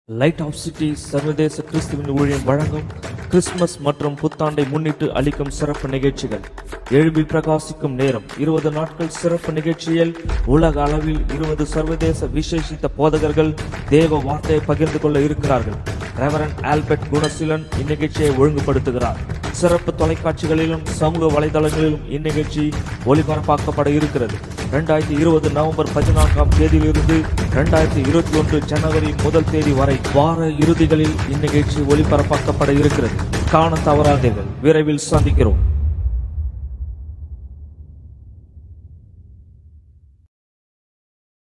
light off city சர்வதேச கிறிஸ்துவின் ஊழியம் வழங்கும் கிறிஸ்துமஸ் மற்றும் புத்தாண்டை முன்னிட்டு அளிக்கும் சிறப்பு நிகழ்ச்சிகள் எழுப்பி பிரகாசிக்கும் நேரம் இருபது நாட்கள் சிறப்பு நிகழ்ச்சியில் உலக அளவில் இருபது சர்வதேச விசேஷித்த போதகர்கள் தேவ வார்த்தையை பகிர்ந்து கொள்ள இருக்கிறார்கள் ரெவரன் ஆல்பர்ட் குணசீலன் இந்நிகழ்ச்சியை ஒழுங்குபடுத்துகிறார் சிறப்பு தொலைக்காட்சிகளிலும் சமூக வலைதளங்களிலும் இந்நிகழ்ச்சி ஒளிபரப்பாக்கப்பட இருக்கிறது இரண்டாயிரத்தி இருபது நவம்பர் பதினான்காம் தேதியிலிருந்து இரண்டாயிரத்தி இருபத்தி ஒன்று ஜனவரி முதல் தேதி வரை வார இறுதிகளில் இந்நிகழ்ச்சி ஒளிபரப்பாக்கப்பட இருக்கிறது காண தவறாதீர்கள் விரைவில் சந்திக்கிறோம்